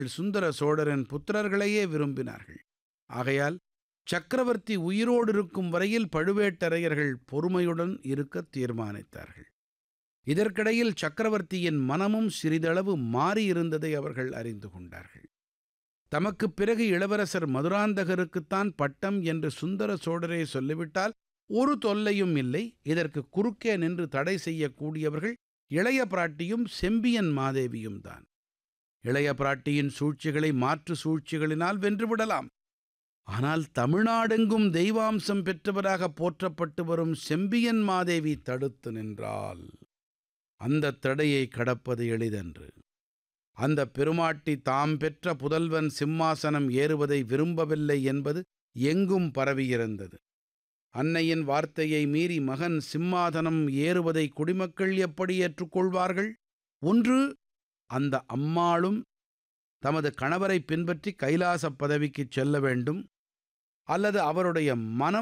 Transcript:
சுந்தர சோழரின் புத்திரர்களையே விரும்பினார்கள் ஆகையால் சக்கரவர்த்தி உயிரோடு இருக்கும் வரையில் பழுவேட்டரையர்கள் பொறுமையுடன் இருக்க தீர்மானித்தார்கள் இதற்கிடையில் சக்கரவர்த்தியின் மனமும் சிறிதளவு மாறியிருந்ததை அவர்கள் அறிந்து கொண்டார்கள் தமக்குப் பிறகு இளவரசர் மதுராந்தகருக்குத்தான் பட்டம் என்று சுந்தர சோழரே சொல்லிவிட்டால் ஒரு தொல்லையும் இல்லை இதற்கு குறுக்கே நின்று தடை செய்யக்கூடியவர்கள் இளைய பிராட்டியும் செம்பியன் மாதேவியும் தான் இளைய பிராட்டியின் சூழ்ச்சிகளை மாற்று சூழ்ச்சிகளினால் வென்றுவிடலாம் ஆனால் தமிழ்நாடெங்கும் தெய்வாம்சம் பெற்றவராக போற்றப்பட்டு வரும் செம்பியன் மாதேவி தடுத்து நின்றால் அந்த தடையை கடப்பது எளிதன்று அந்த பெருமாட்டி தாம் பெற்ற புதல்வன் சிம்மாசனம் ஏறுவதை விரும்பவில்லை என்பது எங்கும் பரவியிருந்தது அன்னையின் வார்த்தையை மீறி மகன் சிம்மாதனம் ஏறுவதை குடிமக்கள் எப்படி ஏற்றுக்கொள்வார்கள் ஒன்று அந்த அம்மாளும் தமது கணவரை பின்பற்றி கைலாச பதவிக்குச் செல்ல வேண்டும் அல்லது அவருடைய மனம்